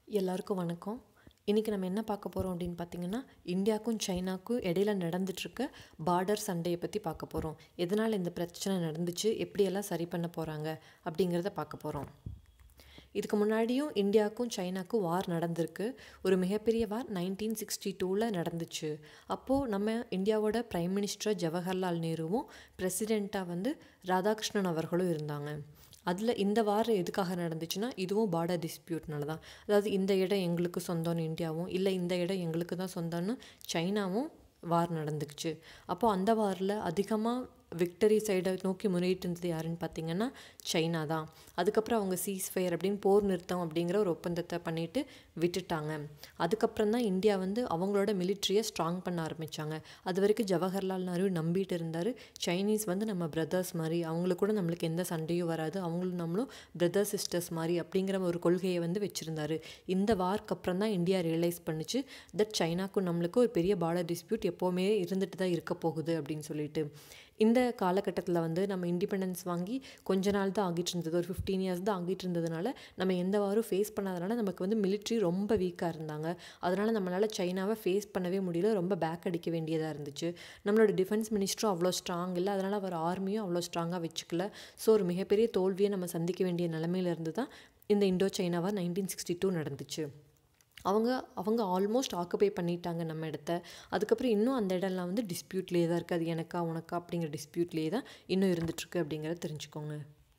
எல்லாருக்கும் வணக்கம் இன்றைக்கி நம்ம என்ன பார்க்க போகிறோம் அப்படின்னு பார்த்தீங்கன்னா இந்தியாவுக்கும் சைனாக்கும் இடையில நடந்துட்டுருக்க பார்டர் சண்டையை பற்றி பார்க்க போகிறோம் எதனால் இந்த பிரச்சனை நடந்துச்சு எப்படியெல்லாம் சரி பண்ண போகிறாங்க அப்படிங்கிறத பார்க்க போகிறோம் இதுக்கு முன்னாடியும் இந்தியாவுக்கும் சைனாக்கும் வார் நடந்திருக்கு ஒரு மிகப்பெரிய வார் நைன்டீன் சிக்ஸ்டி டூவில் நடந்துச்சு அப்போது நம்ம இந்தியாவோட பிரைம் மினிஸ்டர் ஜவஹர்லால் நேருவும் பிரசிடெண்ட்டாக வந்து ராதாகிருஷ்ணன் அவர்களும் இருந்தாங்க அதில் இந்த வாரம் எதுக்காக நடந்துச்சுன்னா இதுவும் பார்டர் டிஸ்பியூட்னால தான் அதாவது இந்த இடம் எங்களுக்கு சொந்தம்னு இந்தியாவும் இல்லை இந்த இடம் எங்களுக்கு தான் சொந்தம்னு சைனாவும் வார் நடந்துக்குச்சு அப்போது அந்த வாரில் அதிகமாக விக்டரி சைடை நோக்கி முறையிட்டு இருந்தது யாருன்னு பார்த்தீங்கன்னா சைனா தான் அதுக்கப்புறம் அவங்க சீஸ் ஃபயர் அப்படின்னு போர் நிறுத்தம் அப்படிங்கிற ஒரு ஒப்பந்தத்தை பண்ணிட்டு விட்டுட்டாங்க அதுக்கப்புறம் தான் இந்தியா வந்து அவங்களோட மிலிட்ரியை ஸ்ட்ராங் பண்ண ஆரம்பித்தாங்க அது வரைக்கும் ஜவஹர்லால் நேரு நம்பிட்டு இருந்தார் சைனீஸ் வந்து நம்ம பிரதர்ஸ் மாதிரி அவங்களுக்கு கூட நம்மளுக்கு எந்த சண்டையும் வராது அவங்களும் நம்மளும் பிரதர் சிஸ்டர்ஸ் மாதிரி அப்படிங்கிற ஒரு கொள்கையை வந்து வச்சுருந்தாரு இந்த வார்க்கு அப்புறம் தான் இந்தியா ரியலைஸ் பண்ணுச்சு தட் சைனாக்கும் நம்மளுக்கும் ஒரு பெரிய பார்டர் டிஸ்பியூட் எப்போவுமே இருந்துட்டு தான் இருக்க போகுது அப்படின்னு சொல்லிட்டு இந்த காலகட்டத்தில் வந்து நம்ம இண்டிபெண்டன்ஸ் வாங்கி கொஞ்ச நாள் தான் ஆகிட்டு இருந்தது ஒரு ஃபிஃப்டீன் இயர்ஸ் தான் ஆகிட்டு இருந்ததுனால நம்ம எந்த வாரும் ஃபேஸ் பண்ணாதனால நமக்கு வந்து மிலிட்ரி ரொம்ப வீக்காக இருந்தாங்க அதனால் நம்மளால் சைனாவை ஃபேஸ் பண்ணவே முடியல ரொம்ப பேக் அடிக்க வேண்டியதாக இருந்துச்சு நம்மளோட டிஃபென்ஸ் மினிஸ்டரும் அவ்வளோ ஸ்ட்ராங் இல்லை அதனால் அவர் ஆர்மியும் அவ்வளோ ஸ்ட்ராங்காக வச்சுக்கல ஸோ ஒரு மிகப்பெரிய தோல்வியை நம்ம சந்திக்க வேண்டிய நிலமையில இருந்து தான் இந்த இண்டோ சைனாவாக நைன்டீன் சிக்ஸ்டி டூ நடந்துச்சு அவங்க அவங்க ஆல்மோஸ்ட் ஆக்குபை பண்ணிட்டாங்க நம்ம இடத்த அதுக்கப்புறம் இன்னும் அந்த இடம்லாம் வந்து டிஸ்பியூட்லேயே தான் இருக்குது அது எனக்கா உனக்கா அப்படிங்கிற டிஸ்பியூட்லேயே தான் இன்னும் இருந்துகிட்ருக்கு அப்படிங்கிறத தெரிஞ்சுக்கோங்க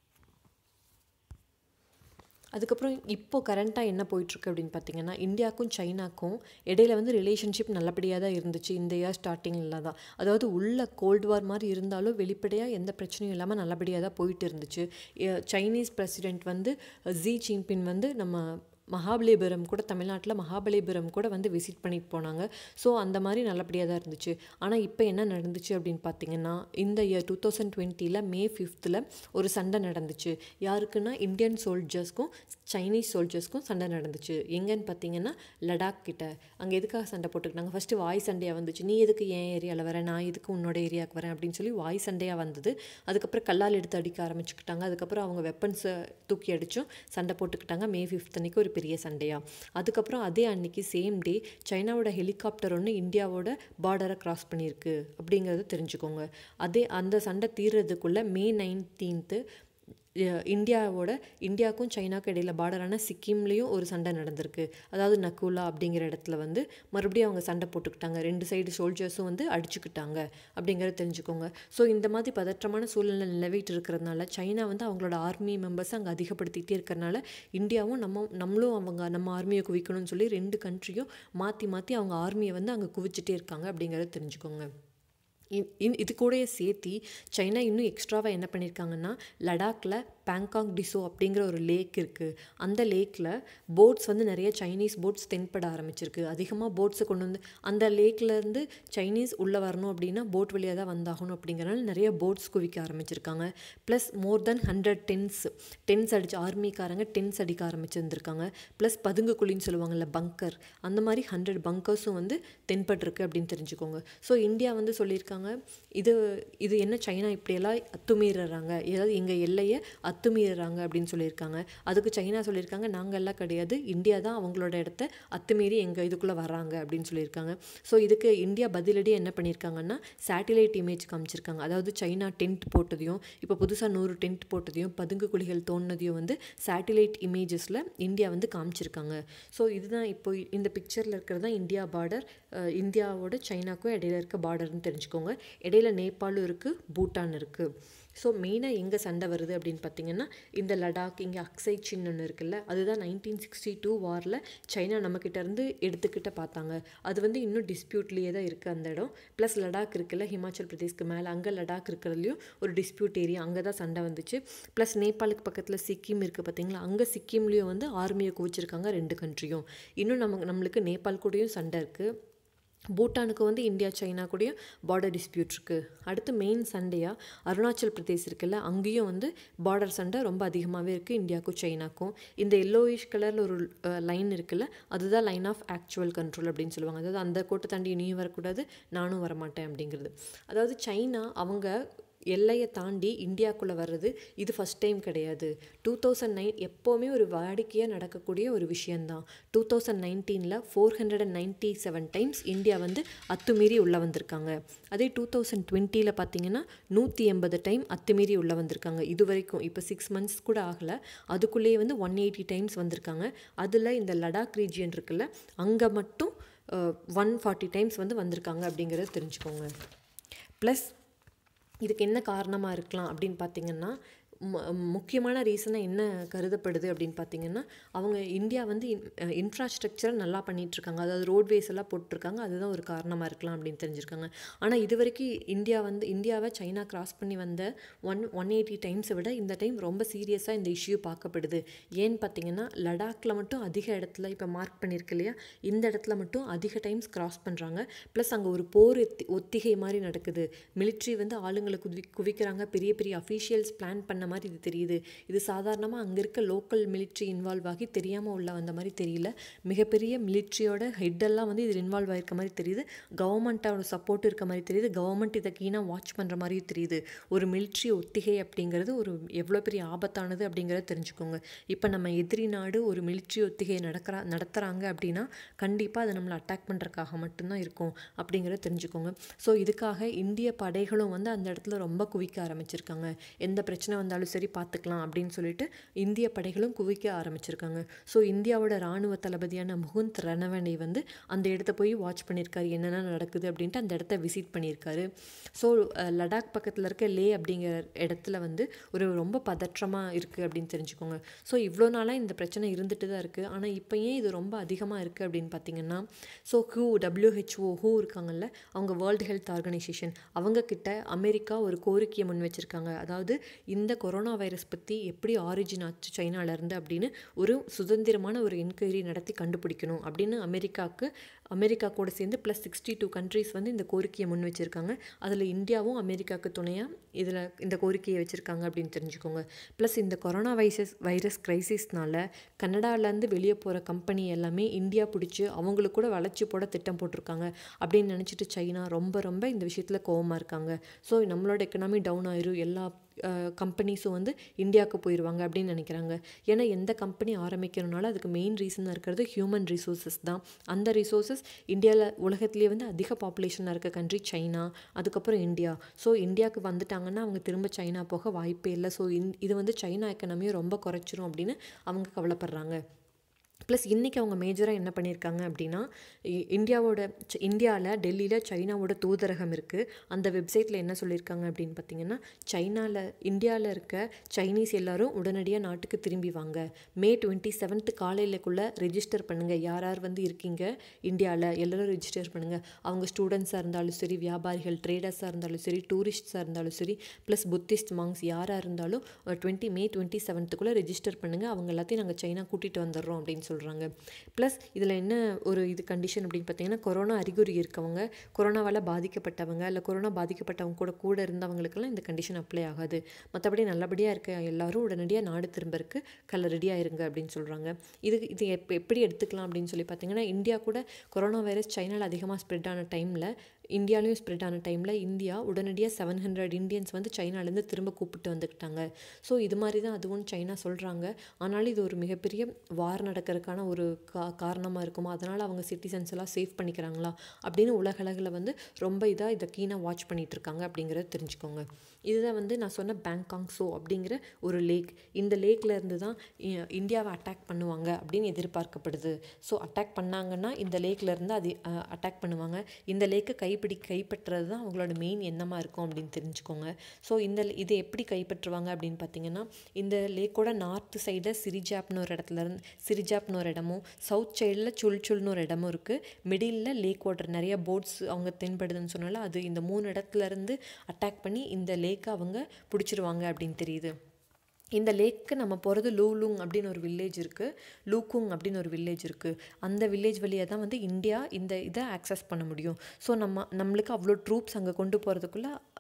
அதுக்கப்புறம் இப்போது கரண்ட்டாக என்ன போயிட்டுருக்கு அப்படின்னு பார்த்தீங்கன்னா இந்தியாவுக்கும் சைனாக்கும் இடையில வந்து ரிலேஷன்ஷிப் நல்லபடியாக தான் இருந்துச்சு இந்த இயர் ஸ்டார்டிங்கில் தான் அதாவது உள்ள கோல்டு வார் மாதிரி இருந்தாலும் வெளிப்படையாக எந்த பிரச்சனையும் இல்லாமல் நல்லபடியாக தான் போயிட்டு இருந்துச்சு சைனீஸ் பிரசிடெண்ட் வந்து ஜி ஜின்பின் வந்து நம்ம மகாபலிபுரம் கூட தமிழ்நாட்டில் மகாபலிபுரம் கூட வந்து விசிட் பண்ணிட்டு போனாங்க ஸோ அந்த மாதிரி நல்லபடியாக தான் இருந்துச்சு ஆனால் இப்போ என்ன நடந்துச்சு அப்படின்னு பார்த்தீங்கன்னா இந்த இயர் டூ தௌசண்ட் டுவெண்ட்டியில் மே ஃபிஃப்த்தில் ஒரு சண்டை நடந்துச்சு யாருக்குன்னா இந்தியன் சோல்ஜர்ஸ்க்கும் சைனீஸ் சோல்ஜர்ஸ்க்கும் சண்டை நடந்துச்சு எங்கன்னு பார்த்தீங்கன்னா லடாக் கிட்ட அங்கே எதுக்காக சண்டை போட்டுக்கிட்டாங்க ஃபஸ்ட்டு வாய் சண்டையாக வந்துச்சு நீ எதுக்கு என் ஏரியாவில் வரேன் நான் எதுக்கு உன்னோட ஏரியாவுக்கு வரேன் அப்படின்னு சொல்லி வாய் சண்டையாக வந்தது அதுக்கப்புறம் கல்லால் எடுத்து அடிக்க ஆரம்பிச்சுக்கிட்டாங்க அதுக்கப்புறம் அவங்க வெப்பன்ஸை தூக்கி அடித்தும் சண்டை போட்டுக்கிட்டாங்க மே ஃபிஃப்த் அன்னைக்கு ஒரு பெரிய சண்டையாக அதுக்கப்புறம் அதே அன்னைக்கு சேம் டே சைனாவோட ஹெலிகாப்டர் ஒன்று இந்தியாவோட பார்டரை கிராஸ் பண்ணியிருக்கு அப்படிங்கிறத தெரிஞ்சுக்கோங்க அதே அந்த சண்டை தீர்றதுக்குள்ளே மே நைன்டீன்த்து இந்தியாவோட இந்தியாவுக்கும் சைனாவுக்கும் இடையில பார்டரான சிக்கிம்லேயும் ஒரு சண்டை நடந்திருக்கு அதாவது நக்குலா அப்படிங்கிற இடத்துல வந்து மறுபடியும் அவங்க சண்டை போட்டுக்கிட்டாங்க ரெண்டு சைடு சோல்ஜர்ஸும் வந்து அடிச்சுக்கிட்டாங்க அப்படிங்கிறத தெரிஞ்சுக்கோங்க ஸோ இந்த மாதிரி பதற்றமான சூழ்நிலை நிலவிட்டு இருக்கிறதுனால சைனா வந்து அவங்களோட ஆர்மி மெம்பர்ஸ் அங்கே அதிகப்படுத்திக்கிட்டே இருக்கிறனால இந்தியாவும் நம்ம நம்மளும் அவங்க நம்ம ஆர்மியை குவிக்கணும்னு சொல்லி ரெண்டு கண்ட்ரியும் மாற்றி மாற்றி அவங்க ஆர்மியை வந்து அங்கே குவிச்சிட்டே இருக்காங்க அப்படிங்கிறத தெரிஞ்சுக்கோங்க இது கூடயே சேர்த்தி சைனா இன்னும் எக்ஸ்ட்ராவாக என்ன பண்ணியிருக்காங்கன்னா லடாக்கில் பேங்காங் டிசோ அப்படிங்கிற ஒரு லேக் இருக்குது அந்த லேக்கில் போட்ஸ் வந்து நிறைய சைனீஸ் போட்ஸ் தென்பட ஆரம்பிச்சிருக்கு அதிகமாக போட்ஸை கொண்டு வந்து அந்த லேக்லேருந்து சைனீஸ் உள்ளே வரணும் அப்படின்னா போட் வழியாக தான் வந்தாகணும் அப்படிங்கிறனால நிறைய போட்ஸ் குவிக்க ஆரம்பிச்சிருக்காங்க plus more than hundred tents tents அடிச்சு ஆர்மிக்காரங்க டென்ஸ் அடிக்க ஆரம்பிச்சிருந்துருக்காங்க ப்ளஸ் பதுங்கு குழின்னு சொல்லுவாங்கள்ல பங்கர் அந்த மாதிரி ஹண்ட்ரட் பங்கர்ஸும் வந்து தென்பட்டிருக்கு அப்படின்னு தெரிஞ்சுக்கோங்க ஸோ இந்தியா வந்து சொல்லியிருக்காங்க இது இது என்ன சைனா இப்படியெல்லாம் அத்துமீறுறாங்க ஏதாவது எங்கள் எல்லையை அத்துமீறுறாங்க அப்படின்னு சொல்லியிருக்காங்க அதுக்கு சைனா சொல்லியிருக்காங்க நாங்கள் எல்லாம் கிடையாது இந்தியா தான் அவங்களோட இடத்த அத்துமீறி எங்கள் இதுக்குள்ளே வராங்க அப்படின்னு சொல்லியிருக்காங்க ஸோ இதுக்கு இந்தியா பதிலடி என்ன பண்ணியிருக்காங்கன்னா சேட்டிலைட் இமேஜ் காமிச்சிருக்காங்க அதாவது சைனா டென்ட் போட்டதையும் இப்போ புதுசாக நூறு டென்ட் போட்டதையும் பதுங்கு குழிகள் தோணுனதையும் வந்து சேட்டிலைட் இமேஜஸில் இந்தியா வந்து காமிச்சிருக்காங்க ஸோ இதுதான் இப்போ இந்த பிக்சரில் இருக்கிறது தான் இந்தியா பார்டர் இந்தியாவோட சைனாக்கும் இடையில இருக்க பார்டர்னு தெரிஞ்சுக்கோங்க இடையில நேபாளும் இருக்குது பூட்டான் இருக்குது ஸோ மெயினாக எங்கே சண்டை வருது அப்படின்னு பார்த்தீங்கன்னா இந்த லடாக் இங்கே அக்ஸை சின் ஒன்று இருக்குல்ல அதுதான் நைன்டீன் சிக்ஸ்டி டூ வாரில் சைனா நம்மக்கிட்டேருந்து எடுத்துக்கிட்ட பார்த்தாங்க அது வந்து இன்னும் டிஸ்பியூட்லேயே தான் இருக்குது அந்த இடம் ப்ளஸ் லடாக் இருக்குல்ல ஹிமாச்சல் பிரதேஷ்க்கு மேலே அங்கே லடாக் இருக்கிறதுலையும் ஒரு டிஸ்பியூட் ஏரியா அங்கே தான் சண்டை வந்துச்சு ப்ளஸ் நேபாளுக்கு பக்கத்தில் சிக்கிம் இருக்குது பார்த்தீங்களா அங்கே சிக்கிம்லேயும் வந்து ஆர்மியை குவிச்சிருக்காங்க ரெண்டு கண்ட்ரியும் இன்னும் நமக்கு நம்மளுக்கு நேபாள் கூடயும் சண்டை இருக்குது பூட்டானுக்கு வந்து இந்தியா சைனா கூடயும் பார்டர் டிஸ்பியூட் இருக்குது அடுத்து மெயின் சண்டையாக அருணாச்சல் பிரதேஷ் இருக்குல்ல அங்கேயும் வந்து பார்டர் சண்டை ரொம்ப அதிகமாகவே இருக்குது இந்தியாவுக்கும் சைனாக்கும் இந்த எல்லோயிஷ் கலரில் ஒரு லைன் இருக்குல்ல அதுதான் லைன் ஆஃப் ஆக்சுவல் கண்ட்ரோல் அப்படின்னு சொல்லுவாங்க அதாவது அந்த கோட்டை தாண்டி நீயும் வரக்கூடாது நானும் வரமாட்டேன் அப்படிங்கிறது அதாவது சைனா அவங்க எல்லையை தாண்டி இந்தியாக்குள்ளே வர்றது இது ஃபஸ்ட் டைம் கிடையாது டூ தௌசண்ட் நைன் எப்போவுமே ஒரு வாடிக்கையாக நடக்கக்கூடிய ஒரு விஷயந்தான் டூ தௌசண்ட் நைன்டீனில் four hundred and ninety seven times India வந்து அத்துமீறி உள்ளே வந்திருக்காங்க அதே டூ தௌசண்ட் டுவெண்ட்டியில் பார்த்தீங்கன்னா நூற்றி எண்பது டைம் அத்துமீறி உள்ளே வந்திருக்காங்க இது வரைக்கும் இப்போ சிக்ஸ் மந்த்ஸ் கூட ஆகலை அதுக்குள்ளேயே வந்து ஒன் எயிட்டி டைம்ஸ் வந்திருக்காங்க அதில் இந்த லடாக் ரீஜியன் இருக்குல்ல அங்கே மட்டும் ஒன் ஃபார்ட்டி டைம்ஸ் வந்து வந்திருக்காங்க அப்படிங்கிறத தெரிஞ்சுக்கோங்க ப்ளஸ் இதுக்கு என்ன காரணமாக இருக்கலாம் அப்படின்னு பார்த்தீங்கன்னா மு- முக்கியமான ரீசனாக என்ன கருதப்படுது அப்படின்னு பார்த்தீங்கன்னா அவங்க இந்தியா வந்து இன்ஃப்ராஸ்ட்ரக்சரை நல்லா பண்ணிட்டு இருக்காங்க அதாவது ரோட்வேஸ் எல்லாம் போட்டிருக்காங்க அதுதான் ஒரு காரணமாக இருக்கலாம் அப்படின்னு தெரிஞ்சிருக்காங்க ஆனால் இது வரைக்கும் இந்தியா வந்து இந்தியாவை சைனா கிராஸ் பண்ணி வந்த ஒன் ஒன் எயிட்டி டைம்ஸை விட இந்த டைம் ரொம்ப சீரியஸாக இந்த இஷ்யூ பார்க்கப்படுது ஏன்னு பார்த்தீங்கன்னா லடாக்ல மட்டும் அதிக இடத்துல இப்போ மார்க் பண்ணியிருக்கு இல்லையா இந்த இடத்துல மட்டும் அதிக டைம்ஸ் கிராஸ் பண்ணுறாங்க ப்ளஸ் அங்கே ஒரு போர் ஒத்தி ஒத்திகை மாதிரி நடக்குது மிலிட்ரி வந்து ஆளுங்களை குவி குவிக்கிறாங்க பெரிய பெரிய அஃபீஷியல்ஸ் பிளான் பண்ண மாதிரி இது தெரியுது இது சாதாரணமாக அங்கே இருக்க லோக்கல் மிலிட்ரி இன்வால்வ் ஆகி தெரியாமல் உள்ள வந்த மாதிரி தெரியல மிகப்பெரிய மிலிட்ரியோட ஹெட்டெல்லாம் வந்து இதில் இன்வால்வ் ஆயிருக்க மாதிரி தெரியுது கவர்மெண்ட்டோட சப்போர்ட் இருக்க மாதிரி தெரியுது கவர்மெண்ட் இதை கீனாக வாட்ச் பண்ணுற மாதிரியும் தெரியுது ஒரு மிலிட்ரி ஒத்திகை அப்படிங்கிறது ஒரு எவ்வளோ பெரிய ஆபத்தானது அப்படிங்கிறத தெரிஞ்சுக்கோங்க இப்போ நம்ம எதிரி நாடு ஒரு மிலிட்ரி ஒத்திகை நடக்கிறா நடத்துகிறாங்க அப்படின்னா கண்டிப்பாக அது நம்மளை அட்டாக் பண்ணுறதுக்காக மட்டும்தான் இருக்கும் அப்படிங்கிறத தெரிஞ்சுக்கோங்க ஸோ இதுக்காக இந்திய படைகளும் வந்து அந்த இடத்துல ரொம்ப குவிக்க ஆரம்பிச்சிருக்காங்க எந்த பிரச்சனை வந்தாலும் சரி பார்த்துக்கலாம் அப்படின்னு சொல்லிட்டு இந்திய படைகளும் குவிக்க ஆரம்பிச்சிருக்காங்க ஸோ இந்தியாவோட இராணுவ தளபதியான முகுந்த் ரணவனை வந்து அந்த இடத்த போய் வாட்ச் பண்ணியிருக்காரு என்னென்ன நடக்குது அப்படின்ட்டு அந்த இடத்த விசிட் பண்ணியிருக்காரு ஸோ லடாக் பக்கத்தில் இருக்க லே அப்படிங்கிற இடத்துல வந்து ஒரு ரொம்ப பதற்றமாக இருக்குது அப்படின்னு தெரிஞ்சுக்கோங்க ஸோ இவ்வளோ நாளாக இந்த பிரச்சனை இருந்துட்டு தான் இருக்குது ஆனால் இப்போ ஏன் இது ரொம்ப அதிகமாக இருக்குது அப்படின்னு பார்த்தீங்கன்னா ஸோ ஹூ டபிள்யூஹெச்ஓ ஹூ இருக்காங்கல்ல அவங்க வேர்ல்டு ஹெல்த் ஆர்கனைசேஷன் அவங்க கிட்ட அமெரிக்கா ஒரு கோரிக்கையை முன் வச்சிருக்காங்க அதாவது இந்த கொரோனா வைரஸ் பற்றி எப்படி ஆரிஜின் ஆச்சு சைனாலேருந்து அப்படின்னு ஒரு சுதந்திரமான ஒரு என்கொயரி நடத்தி கண்டுபிடிக்கணும் அப்படின்னு அமெரிக்காவுக்கு அமெரிக்கா கூட சேர்ந்து ப்ளஸ் சிக்ஸ்டி டூ கண்ட்ரீஸ் வந்து இந்த கோரிக்கையை முன் வச்சுருக்காங்க அதில் இந்தியாவும் அமெரிக்காவுக்கு துணையாக இதில் இந்த கோரிக்கையை வச்சுருக்காங்க அப்படின்னு தெரிஞ்சுக்கோங்க ப்ளஸ் இந்த கொரோனா வைரஸ் வைரஸ் கிரைசிஸ்னால கனடாலேருந்து வெளியே போகிற கம்பெனி எல்லாமே இந்தியா பிடிச்சி அவங்களுக்கு கூட வளர்ச்சி போட திட்டம் போட்டிருக்காங்க அப்படின்னு நினச்சிட்டு சைனா ரொம்ப ரொம்ப இந்த விஷயத்தில் கோவமாக இருக்காங்க ஸோ நம்மளோட எக்கனாமி டவுன் ஆயிரும் எல்லா கம்பெனிஸும் வந்து இந்தியாவுக்கு போயிடுவாங்க அப்படின்னு நினைக்கிறாங்க ஏன்னா எந்த கம்பெனி ஆரம்பிக்கணும்னாலும் அதுக்கு மெயின் ரீசனாக இருக்கிறது ஹியூமன் ரிசோர்ஸஸ் தான் அந்த ரிசோர்ஸஸ் இந்தியாவில் உலகத்திலேயே வந்து அதிக பாப்புலேஷனாக இருக்க கண்ட்ரி சைனா அதுக்கப்புறம் இந்தியா ஸோ இந்தியாவுக்கு வந்துட்டாங்கன்னா அவங்க திரும்ப சைனா போக வாய்ப்பே இல்லை ஸோ இது வந்து சைனா எக்கனாமியை ரொம்ப குறைச்சிரும் அப்படின்னு அவங்க கவலைப்படுறாங்க ப்ளஸ் இன்றைக்கி அவங்க மேஜராக என்ன பண்ணியிருக்காங்க அப்படின்னா இ- இந்தியாவோட ச- இந்தியாவில் டெல்லியில் சைனாவோட தூதரகம் இருக்குது அந்த வெப்சைட்டில் என்ன சொல்லியிருக்காங்க அப்படின்னு பார்த்தீங்கன்னா சைனாவில் இந்தியாவில் இருக்க சைனீஸ் எல்லாரும் உடனடியாக நாட்டுக்கு திரும்பி வாங்க மே டுவெண்ட்டி செவன்த் காலையிலக்குள்ளே ரெஜிஸ்டர் பண்ணுங்கள் யார் யார் வந்து இருக்கீங்க இந்தியாவில் எல்லாரும் ரெஜிஸ்டர் பண்ணுங்கள் அவங்க ஸ்டூடெண்ட்ஸாக இருந்தாலும் சரி வியாபாரிகள் ட்ரேடர்ஸாக இருந்தாலும் சரி டூரிஸ்ட்ஸாக இருந்தாலும் சரி ப்ளஸ் புத்திஸ்ட் மாங்ஸ் யாராக இருந்தாலும் டுவெண்ட்டி மே டுவெண்ட்டி செவன்த்துக்குள்ளே ரெஜிஸ்டர் பண்ணுங்கள் அவங்க எல்லாத்தையும் நாங்கள் சைனா கூட்டிகிட்டு வந்துடுறோம் அப்படின்னு சொல்கிறாங்க ப்ளஸ் இதில் என்ன ஒரு இது கண்டிஷன் அப்படின்னு பார்த்தீங்கன்னா கொரோனா அறிகுறி இருக்கவங்க கொரோனாவால் பாதிக்கப்பட்டவங்க இல்லை கொரோனா பாதிக்கப்பட்டவங்க கூட கூட இருந்தவங்களுக்கெல்லாம் இந்த கண்டிஷன் அப்ளை ஆகாது மற்றபடி நல்லபடியாக இருக்க எல்லாரும் உடனடியாக நாடு திரும்பறக்கு கல ரெடியாக இருங்க அப்படின்னு சொல்கிறாங்க இது இது எப்ப எப்படி எடுத்துக்கலாம் அப்படின்னு சொல்லி பார்த்தீங்கன்னா இந்தியா கூட கொரோனா வைரஸ் சைனாவில் அதிகமாக ஸ்ப்ரெட் ஆன டைமில் இந்தியாலையும் ஸ்ப்ரெட் ஆன டைமில் இந்தியா உடனடியாக செவன் ஹண்ட்ரட் இந்தியன்ஸ் வந்து சைனாலேருந்து திரும்ப கூப்பிட்டு வந்துக்கிட்டாங்க ஸோ இது மாதிரி தான் அதுவும் சைனா சொல்கிறாங்க ஆனாலும் இது ஒரு மிகப்பெரிய வார் நடக்கிறதுக்கான ஒரு கா காரணமாக இருக்குமா அதனால் அவங்க சிட்டிசன்ஸ் எல்லாம் சேவ் பண்ணிக்கிறாங்களா அப்படின்னு உலகளவில் வந்து ரொம்ப இதாக இதை கீனாக வாட்ச் பண்ணிட்டு இருக்காங்க அப்படிங்கிறத தெரிஞ்சுக்கோங்க இதுதான் வந்து நான் சொன்ன பேங்காங் சோ அப்படிங்கிற ஒரு லேக் இந்த லேக்ல இருந்து தான் இ- இந்தியாவை அட்டாக் பண்ணுவாங்க அப்படின்னு எதிர்பார்க்கப்படுது ஸோ அட்டாக் பண்ணாங்கன்னா இந்த லேக்ல இருந்து அது அட்டாக் பண்ணுவாங்க இந்த லேக்கை கைப்பிடி கைப்பற்றுறது தான் அவங்களோட மெயின் எண்ணமாக இருக்கும் அப்படின்னு தெரிஞ்சுக்கோங்க ஸோ இந்த இதை எப்படி கைப்பற்றுவாங்க அப்படின்னு பார்த்தீங்கன்னா இந்த லேக்கோட நார்த் சைடில் சிரிஜாப்னு ஒரு இடத்துல இருந்து சிரிஜாப்னு ஒரு இடமும் சவுத் சைடில் சுல் சுல்னு ஒரு இடமும் இருக்குது மிடில் லேக் வாட்டர் நிறைய போட்ஸ் அவங்க தென்படுதுன்னு சொன்னால அது இந்த மூணு இடத்துல இருந்து அட்டாக் பண்ணி இந்த லேக்கை அவங்க பிடிச்சிருவாங்க அப்படின்னு தெரியுது இந்த லேக்கு நம்ம போகிறது லூலுங் அப்படின்னு ஒரு வில்லேஜ் இருக்குது லூக்குங் அப்படின்னு ஒரு வில்லேஜ் இருக்குது அந்த வில்லேஜ் வழியாக தான் வந்து இந்தியா இந்த இதை ஆக்சஸ் பண்ண முடியும் ஸோ நம்ம நம்மளுக்கு அவ்வளோ ட்ரூப்ஸ் அங்கே கொண்டு போகிறதுக்குள்ள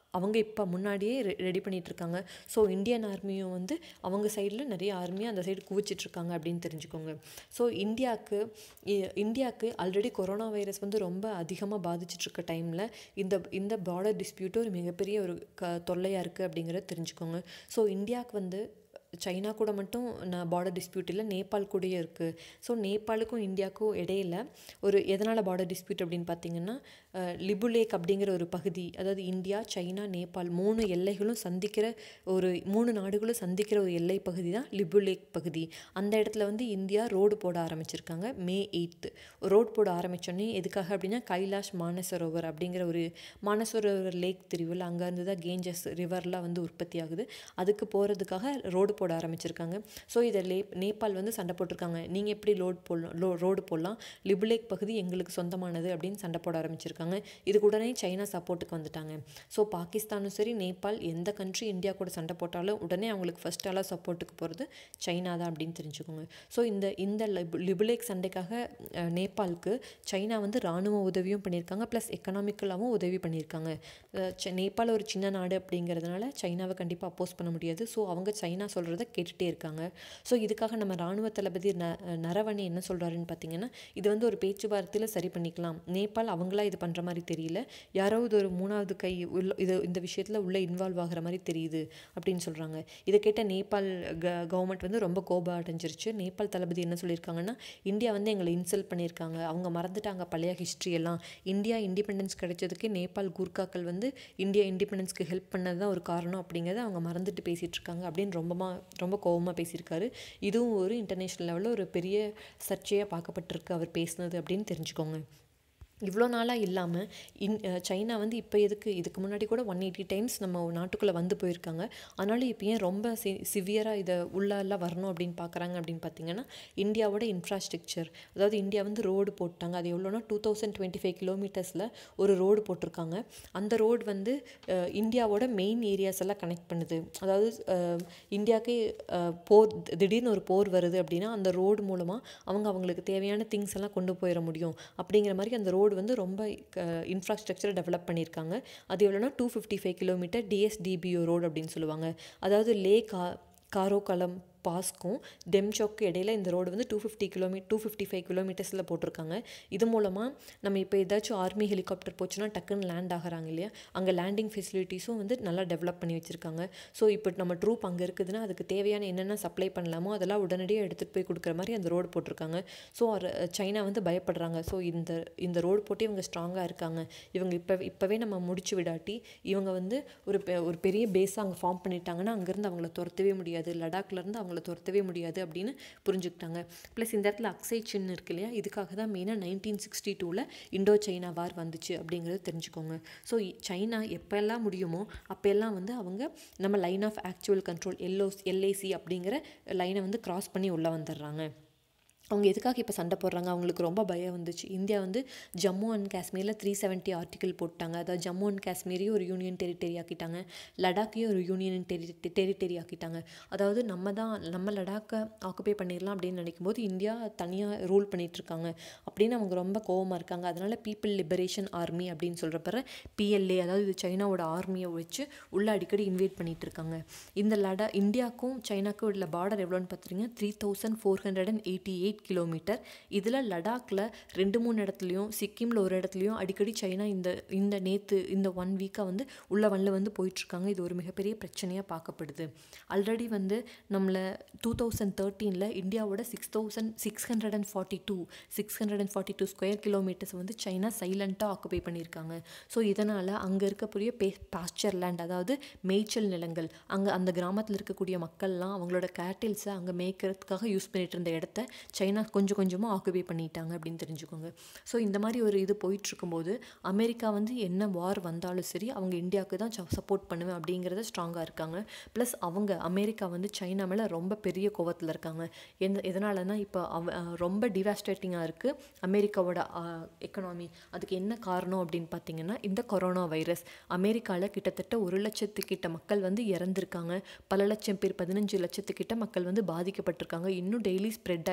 அவங்க இப்போ முன்னாடியே ரெ ரெடி பண்ணிகிட்ருக்காங்க ஸோ இந்தியன் ஆர்மியும் வந்து அவங்க சைடில் நிறைய ஆர்மியை அந்த சைடு குவிச்சிட்ருக்காங்க அப்படின்னு தெரிஞ்சுக்கோங்க ஸோ இந்தியாவுக்கு இந்தியாவுக்கு ஆல்ரெடி கொரோனா வைரஸ் வந்து ரொம்ப அதிகமாக பாதிச்சிட்ருக்க டைமில் இந்த இந்த பார்டர் டிஸ்பியூட்டு ஒரு மிகப்பெரிய ஒரு க தொல்லையாக இருக்குது அப்படிங்கிறத தெரிஞ்சுக்கோங்க ஸோ இந்தியாவுக்கு வந்து சைனா கூட மட்டும் நான் பார்டர் டிஸ்பியூட் இல்லை நேபாள் கூடயே இருக்குது ஸோ நேபாளுக்கும் இந்தியாவுக்கும் இடையில ஒரு எதனால் பார்டர் டிஸ்பியூட் அப்படின்னு பார்த்தீங்கன்னா லிபுலேக் அப்படிங்கிற ஒரு பகுதி அதாவது இந்தியா சைனா நேபாள் மூணு எல்லைகளும் சந்திக்கிற ஒரு மூணு நாடுகளும் சந்திக்கிற ஒரு எல்லை பகுதி தான் லிபுலேக் பகுதி அந்த இடத்துல வந்து இந்தியா ரோடு போட ஆரம்பிச்சிருக்காங்க மே எயித்து ரோடு போட ஆரம்பித்தோடனே எதுக்காக அப்படின்னா கைலாஷ் மானசரோவர் அப்படிங்கிற ஒரு மானசரோவர் லேக் தெரிவில் அங்கேருந்து தான் கேஞ்சஸ் ரிவர்லாம் வந்து உற்பத்தி ஆகுது அதுக்கு போகிறதுக்காக ரோடு போட ஆரம்பிச்சிருக்காங்க ஸோ இதை லே நேபாள் வந்து சண்டை போட்டிருக்காங்க நீங்கள் எப்படி லோட் போடலாம் லோ ரோடு போடலாம் லிபுலேக் பகுதி எங்களுக்கு சொந்தமானது அப்படின்னு சண்டை போட ஆரம்பிச்சிருக்காங்க இதுக்கு உடனே சைனா சப்போர்ட்டுக்கு வந்துட்டாங்க ஸோ பாகிஸ்தானும் சரி நேபாள் எந்த கண்ட்ரி இந்தியா கூட சண்டை போட்டாலும் உடனே அவங்களுக்கு ஃபர்ஸ்ட் ஆளாக சப்போர்ட்டுக்கு போகிறது சைனா தான் அப்படின்னு தெரிஞ்சுக்கோங்க ஸோ இந்த இந்த லிபு லிபுலேக் சண்டைக்காக அஹ், நேபாளுக்கு சைனா வந்து இராணுவ உதவியும் பண்ணியிருக்காங்க ப்ளஸ் எக்கனாமிக்கலாகவும் உதவி பண்ணியிருக்காங்க அஹ், ச- நேபாள் ஒரு சின்ன நாடு அப்படிங்கிறதுனால சைனாவை கண்டிப்பாக அப்போஸ் பண்ண முடியாது ஸோ அவங்க சைனா சொல்கிறத கேட்டுகிட்டே இருக்காங்க ஸோ இதுக்காக நம்ம இராணுவ தளபதி ந நரவணே என்ன சொல்கிறாருன்னு பார்த்தீங்கன்னா இது வந்து ஒரு பேச்சுவார்த்தையில் சரி பண்ணிக்கலாம் நேபாள் அவங்களா இது பண்ணுற மாதிரி தெரியல யாராவது ஒரு மூணாவது கை உள்ள இது இந்த விஷயத்தில் உள்ளே இன்வால்வ் ஆகிற மாதிரி தெரியுது அப்படின்னு சொல்கிறாங்க இதை கேட்ட நேபாள் க கவர்மெண்ட் வந்து ரொம்ப கோபம் அடைஞ்சிருச்சு நேபாள் தளபதி என்ன சொல்லியிருக்காங்கன்னா இந்தியா வந்து எங்களை இன்சல்ட் பண்ணியிருக்காங்க அவங்க மறந்துட்டாங்க பழைய ஹிஸ்ட்ரி எல்லாம் இந்தியா இண்டிபெண்டன்ஸ் கிடைச்சதுக்கு நேபாள் கூர்க்காக்கள் வந்து இந்தியா இண்டிபெண்டன்ஸ்க்கு ஹெல்ப் பண்ணது தான் ஒரு காரணம் அப்படிங்கிறத அவங்க மறந்துட்டு பேசிகிட்டு இருக்காங்க அப்படின்னு ரொம்பமா ரொம்ப கோபமாக பேசியிருக்காரு இதுவும் ஒரு இன்டர்நேஷ்னல் லெவலில் ஒரு பெரிய சர்ச்சையாக பார்க்கப்பட்டிருக்கு அவர் பேசுனது அப்படின்னு தெரிஞ்சுக்கோங்க இவ்வளோ நாளாக இல்லாமல் இன் அஹ் சைனா வந்து இப்போ எதுக்கு இதுக்கு முன்னாடி கூட ஒன் எயிட்டி டைம்ஸ் நம்ம நாட்டுக்குள்ளே வந்து போயிருக்காங்க ஆனாலும் இப்போ ஏன் ரொம்ப சி சிவியராக இதை உள்ளெல்லாம் வரணும் அப்படின்னு பார்க்குறாங்க அப்படின்னு பார்த்தீங்கன்னா இந்தியாவோட இன்ஃப்ராஸ்ட்ரக்சர் அதாவது இந்தியா வந்து ரோடு போட்டாங்க அது எவ்வளோனா டூ தௌசண்ட் டுவெண்ட்டி ஃபைவ் கிலோமீட்டர்ஸில் ஒரு ரோடு போட்டிருக்காங்க அந்த ரோடு வந்து அஹ், இந்தியாவோட மெயின் ஏரியாஸ் எல்லாம் கனெக்ட் பண்ணுது அதாவது அஹ், இந்தியாவுக்கே அஹ், போர் திடீர்னு ஒரு போர் வருது அப்படின்னா அந்த ரோடு மூலமாக அவங்க அவங்களுக்கு தேவையான திங்ஸ் எல்லாம் கொண்டு போயிட முடியும் அப்படிங்கிற மாதிரி அந்த ரோடு வந்து ரொம்ப இன்ஃப்ராஸ்ட்ரக்சரை டெவலப் பண்ணியிருக்காங்க அது எவ்வளோனா two fifty five kilometre DSDBO road அப்படின்னு சொல்லுவாங்க அதாவது லே கா காரோகலம் பாஸ்க்கும் டெம்சோக்கு இடையில இந்த ரோடு வந்து டூ ஃபிஃப்டி கிலோமீ டூ ஃபிஃப்டி ஃபைவ் கிலோமீட்டர்ஸில் போட்டிருக்காங்க இது மூலமாக நம்ம இப்போ ஏதாச்சும் ஆர்மி ஹெலிகாப்டர் போச்சுன்னா டக்குன்னு லேண்ட் ஆகுறாங்க இல்லையா அங்கே லேண்டிங் ஃபெசிலிட்டிஸும் வந்து நல்லா டெவலப் பண்ணி வச்சுருக்காங்க ஸோ இப்போ நம்ம ட்ரூப் அங்கே இருக்குதுன்னா அதுக்கு தேவையான என்னென்ன சப்ளை பண்ணலாமோ அதெல்லாம் உடனடியாக எடுத்துகிட்டு போய் கொடுக்குற மாதிரி அந்த ரோடு போட்டிருக்காங்க ஸோ சைனா வந்து பயப்படுறாங்க ஸோ இந்த இந்த ரோடு போட்டு இவங்க ஸ்ட்ராங்காக இருக்காங்க இவங்க இப்போ இப்போவே நம்ம முடிச்சு விடாட்டி இவங்க வந்து ஒரு பெ- ஒரு பெரிய பேஸாக அங்கே ஃபார்ம் பண்ணிட்டாங்கன்னா அங்கேருந்து அவங்கள துரத்தவே முடியாது லடாக்லேருந்து அவங்கள துரத்தவே முடியாது அப்படின்னு புரிஞ்சுக்கிட்டாங்க ப்ளஸ் இந்த இடத்துல அக்ஸை சின் இருக்கு இல்லையா இதுக்காக தான் மெயினாக நைன்டீன் சிக்ஸ்டி டூவில் இண்டோ சைனா வார் வந்துச்சு அப்படிங்கிறது தெரிஞ்சுக்கோங்க ஸோ சைனா எப்போல்லாம் முடியுமோ அப்போல்லாம் வந்து அவங்க நம்ம line of actual control LOC LAC அப்படிங்கிற லைனை வந்து கிராஸ் பண்ணி உள்ளே வந்துடுறாங்க அவங்க எதுக்காக இப்போ சண்டை போடுறாங்க அவங்களுக்கு ரொம்ப பயம் வந்துச்சு இந்தியா வந்து ஜம்மு அண்ட் காஷ்மீரில் த்ரீ செவன்ட்டி ஆர்டிக்கல் போட்டாங்க அதாவது ஜம்மு அண்ட் காஷ்மீரையும் ஒரு யூனியன் டெரிட்டரி ஆக்கிட்டாங்க லடாக்கையும் ஒரு யூனியன் டெரி டெரிட்டரி ஆக்கிட்டாங்க அதாவது நம்ம தான் நம்ம லடாக்கை ஆக்குபை பண்ணிடலாம் அப்படின்னு நினைக்கும் போது இந்தியா தனியாக ரூல் பண்ணிகிட்ருக்காங்க அப்படின்னு அவங்க ரொம்ப கோவமாக இருக்காங்க அதனால் பீப்புள் லிபரேஷன் ஆர்மி அப்படின்னு சொல்கிறப்பற பிஎல்ஏ அதாவது இது சைனாவோட ஆர்மியை வச்சு உள்ள அடிக்கடி இன்வைட் பண்ணிட்டு இருக்காங்க இந்த லடா இந்தியாவுக்கும் சைனாக்கும் உள்ள பார்டர் எவ்வளோன்னு பார்த்தீங்கன்னா three thousand four hundred and eighty eight kilometre இதில் லடாக்கில் ரெண்டு மூணு இடத்துலையும் சிக்கிமில் ஒரு இடத்துலையும் அடிக்கடி சைனா இந்த இந்த நேற்று இந்த ஒன் வீக்காக வந்து உள்ள வல்ல வந்து போயிட்டுருக்காங்க இது ஒரு மிகப்பெரிய பிரச்சனையாக பார்க்கப்படுது ஆல்ரெடி வந்து நம்மளை டூ தௌசண்ட் தேர்ட்டீனில் இந்தியாவோட six thousand six hundred and forty two six hundred and forty two square kilometres வந்து சைனா சைலண்ட்டாக ஆக்குபை பண்ணியிருக்காங்க ஸோ இதனால் அங்கே இருக்கக்கூடிய பே பாஸ்டர் லேண்ட் அதாவது மேய்ச்சல் நிலங்கள் அங்கே அந்த கிராமத்தில் இருக்கக்கூடிய மக்கள்லாம் அவங்களோட கேட்டில்ஸை அங்கே மேய்க்கிறதுக்காக யூஸ் பண்ணிட்டு இருந்த இடத்த சைனா கொஞ்சம் கொஞ்சமாக ஆக்குபை பண்ணிட்டாங்க அப்படின்னு தெரிஞ்சுக்கோங்க ஸோ இந்த மாதிரி ஒரு இது போயிட்டு இருக்கும்போது அமெரிக்கா வந்து என்ன வார் வந்தாலும் சரி அவங்க இந்தியாவுக்கு தான் சப்போர்ட் பண்ணுவேன் அப்படிங்கிறத ஸ்ட்ராங்காக இருக்காங்க ப்ளஸ் அவங்க அமெரிக்கா வந்து சைனா மேலே ரொம்ப பெரிய கோவத்தில் இருக்காங்க எந்த எதனாலனா இப்போ அவ அஹ் ரொம்ப டிவாஸ்டேட்டிங்காக இருக்குது அமெரிக்காவோட எக்கனாமி அதுக்கு என்ன காரணம் அப்படின்னு பார்த்தீங்கன்னா இந்த கொரோனா வைரஸ் அமெரிக்காவில் கிட்டத்தட்ட ஒரு லட்சத்துக்கிட்ட மக்கள் வந்து இறந்துருக்காங்க பல லட்சம் பேர் பதினஞ்சு லட்சத்துக்கிட்ட மக்கள் வந்து பாதிக்கப்பட்டிருக்காங்க இன்னும் டெய்லி ஸ்ப்ரெட் ஆகிட்டே இருக்குது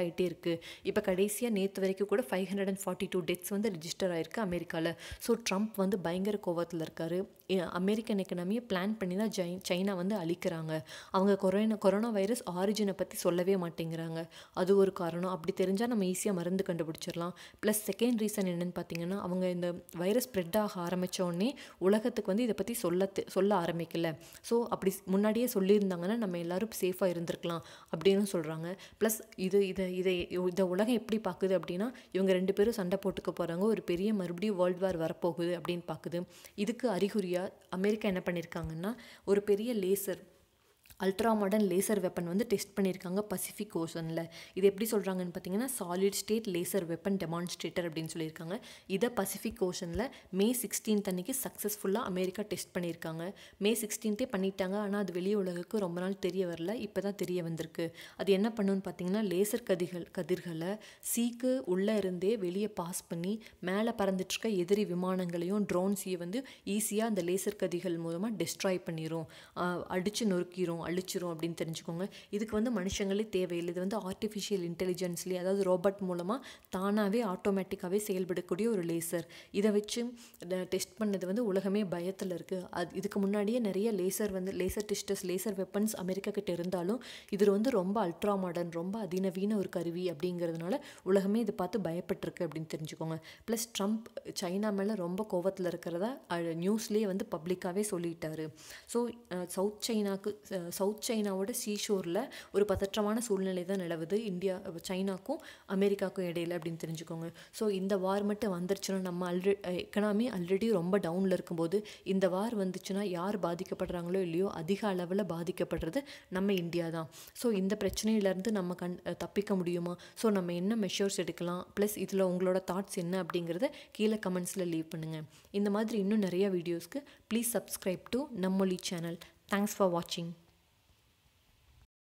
இருக்குது இப்போ கடைசியாக நேற்று வரைக்கும் கூட five hundred and forty two deaths வந்து ரிஜிஸ்டர் ஆயிருக்கு அமெரிக்காவில் ஸோ ட்ரம்ப் வந்து பயங்கர கோவத்தில் இருக்கார் அமெரிக்கன் எக்கனாமியை பிளான் பண்ணி தான் ஜை சைனா வந்து அழிக்கிறாங்க அவங்க கொரோனா கொரோனா வைரஸ் ஆரிஜினை பற்றி சொல்லவே மாட்டேங்கிறாங்க அது ஒரு காரணம் அப்படி தெரிஞ்சால் நம்ம ஈஸியாக மருந்து கண்டுபிடிச்சிடலாம் ப்ளஸ் செகண்ட் ரீசன் என்னென்னு பார்த்தீங்கன்னா அவங்க இந்த வைரஸ் ஸ்ப்ரெட் ஆக ஆரம்பித்த உடனே உலகத்துக்கு வந்து இதை பற்றி சொல்ல தெ- சொல்ல ஆரம்பிக்கல ஸோ அப்படி முன்னாடியே சொல்லியிருந்தாங்கன்னா நம்ம எல்லாரும் சேஃபாக இருந்திருக்கலாம் அப்படின்னு சொல்கிறாங்க ப்ளஸ் இது இதை இதை இந்த உலகம் எப்படி பார்க்குது அப்படின்னா இவங்க ரெண்டு பேரும் சண்டை போட்டுக்க போகிறாங்க ஒரு பெரிய மறுபடியும் வேர்ல்டு வார் வரப்போகுது அப்படின்னு பார்க்குது இதுக்கு அறிகுறியாக அமெரிக்கா என்ன பண்ணியிருக்காங்கன்னா ஒரு பெரிய laser ultra modern laser weapon வந்து டெஸ்ட் பண்ணியிருக்காங்க பசிபிக் ஓஷனில் இது எப்படி சொல்கிறாங்கன்னு பார்த்தீங்கன்னா solid state laser weapon demonstrator அப்படின்னு சொல்லியிருக்காங்க இதை பசிபிக் ஓஷனில் மே சிக்ஸ்டீன்த் அன்னைக்கு சக்ஸஸ்ஃபுல்லாக அமெரிக்கா டெஸ்ட் பண்ணியிருக்காங்க மே சிக்ஸ்டீன்த்தே பண்ணிட்டாங்க ஆனால் அது வெளி உலகுக்கு ரொம்ப நாள் தெரிய வரல இப்போ தான் தெரிய வந்திருக்கு அது என்ன பண்ணுன்னு பார்த்தீங்கன்னா லேசர் கதிர்கள் கதிர்களை சீக்கு உள்ளே இருந்தே வெளியே பாஸ் பண்ணி மேலே பறந்துட்டுருக்க எதிரி விமானங்களையும் ட்ரோன்ஸையும் வந்து ஈஸியாக அந்த லேசர் கதிர்கள் மூலமாக டெஸ்ட்ராய் பண்ணிடும் அடித்து நொறுக்கிரும் அழிச்சிரும் அப்படின்னு தெரிஞ்சுக்கோங்க இதுக்கு வந்து மனுஷங்களே தேவையில்லை இது வந்து ஆர்டிஃபிஷியல் இன்டெலிஜென்ஸ்லேயே அதாவது ரோபோட் மூலமாக தானாகவே ஆட்டோமேட்டிக்காகவே செயல்படக்கூடிய ஒரு லேசர் இதை வச்சு டெஸ்ட் பண்ணது வந்து உலகமே பயத்தில் இருக்குது அது இதுக்கு முன்னாடியே நிறைய லேசர் வந்து laser testers laser weapons America கிட்ட இருந்தாலும் இது வந்து ரொம்ப அல்ட்ரா மாடர்ன் ரொம்ப அதிநவீன ஒரு கருவி அப்படிங்கிறதுனால உலகமே இதை பார்த்து பயப்பட்டிருக்கு அப்படின்னு தெரிஞ்சுக்கோங்க ப்ளஸ் ட்ரம்ப் சைனா மேலே ரொம்ப கோவத்தில் இருக்கிறதா நியூஸ்லேயே வந்து பப்ளிக்காகவே சொல்லிட்டாரு ஸோ சவுத் சைனாக்கு சவுத் சைனாவோட சீஷோரில் ஒரு பதற்றமான சூழ்நிலை தான் நிலவுது இந்தியா சைனாக்கும் அமெரிக்காவுக்கும் இடையில அப்படின்னு தெரிஞ்சுக்கோங்க ஸோ இந்த வார் மட்டும் வந்துருச்சுன்னா நம்ம ஆல்ரெடி எக்கனாமி ஆல்ரெடி ரொம்ப டவுனில் இருக்கும்போது இந்த வார் வந்துச்சுன்னா யார் பாதிக்கப்படுறாங்களோ இல்லையோ அதிக அளவில் பாதிக்கப்படுறது நம்ம இந்தியா தான் ஸோ இந்த பிரச்சனையிலேருந்து நம்ம கண் தப்பிக்க முடியுமா ஸோ நம்ம என்ன மெஷர்ஸ் எடுக்கலாம் ப்ளஸ் இதில் உங்களோட தாட்ஸ் என்ன அப்படிங்கிறத கீழே கமெண்ட்ஸில் லீவ் பண்ணுங்கள் இந்த மாதிரி இன்னும் நிறைய வீடியோஸ்க்கு please subscribe to Nammoli channel thanks for வாட்சிங்